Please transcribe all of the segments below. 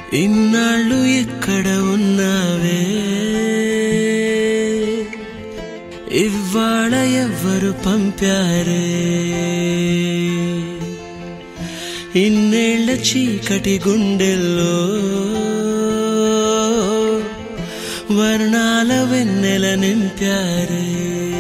ఇన్నాళ్ళు ఎక్కడ ఉన్నావే ఇవాళ ఎవ్వరు పంపారే ఇన్నేళ్ల చీకటి గుండెల్లో వర్ణాల వెన్నెల నింపారే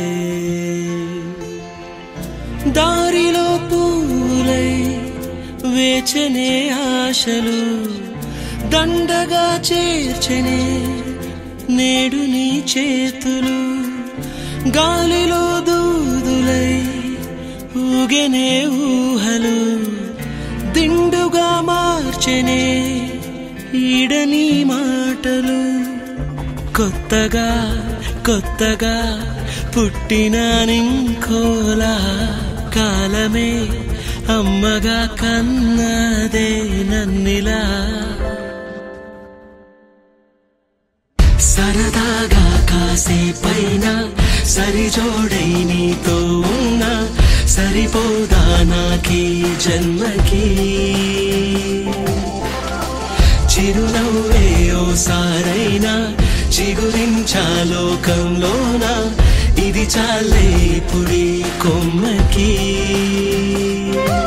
దారిలో పూలై వేచనే ఆశలు దండగా చేర్చనే నేడు నీ చేతులు గాలిలో దూదులై ఊగెనే ఊహలు దిండుగా మార్చెనే ఈడని మాటలు కొత్తగా కొత్తగా పుట్టిన నింకోలా కాలమే అమ్మగా కన్నదే నన్నిలా సరదాగా కాసేపైన సరిజోడై నీతో ఉన్నా సరిపోదా నాకీ జన్మకి చిరునవ్వే ఓసారైనా చిగురించా లోకంలోన ఇది చాలే పుడి కొమ్మకి